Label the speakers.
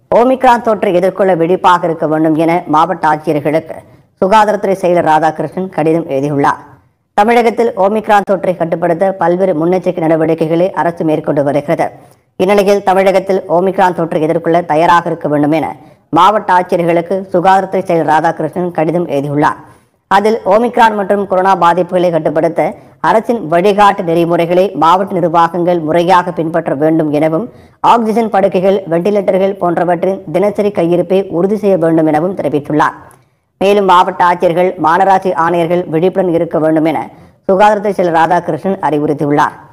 Speaker 1: Omicron தொற்றை எதிர்கொள்ள விழிப்பாக இருக்க வேண்டும் என மாவட்ட ஆட்சியர்களுக்கு சுகாதாரத்துறை செயலர் ராதாகிருஷ்ணன் கடிதம் எழுதியுள்ளார் தமிழகத்தில் ஓமிக்ரான் தொற்றை கட்டுப்படுத்த பல்வேறு முன்னெச்சரிக்கை நடவடிக்கைகளை அரசு மேற்கொண்டு வருகிறது இந்நிலையில் தமிழகத்தில் ஓமிக்ரான் தொற்றை எதிர்கொள்ள தயாராக இருக்க வேண்டும் என மாவட்ட ஆட்சியர்களுக்கு சுகாதாரத்துறை செயலர் ராதாகிருஷ்ணன் கடிதம் எழுதியுள்ளார் அதில் ஓமிக்ரான் மற்றும் கொரோனா பாதிப்புகளை கட்டுப்படுத்த அரசின் வழிகாட்டு நெறிமுறைகளை மாவட்ட நிர்வாகங்கள் முறையாக பின்பற்ற வேண்டும் எனவும் ஆக்சிஜன் படுக்கைகள் வெண்டிலேட்டர்கள் போன்றவற்றின் தினசரி கையிருப்பை உறுதி செய்ய வேண்டும் எனவும் தெரிவித்துள்ளார் மேலும் மாவட்ட ஆட்சியர்கள் மாநகராட்சி ஆணையர்கள் விழிப்புடன் இருக்க வேண்டும் என சுகாதாரத்துறை செயலர் ராதாகிருஷ்ணன் அறிவுறுத்தியுள்ளார்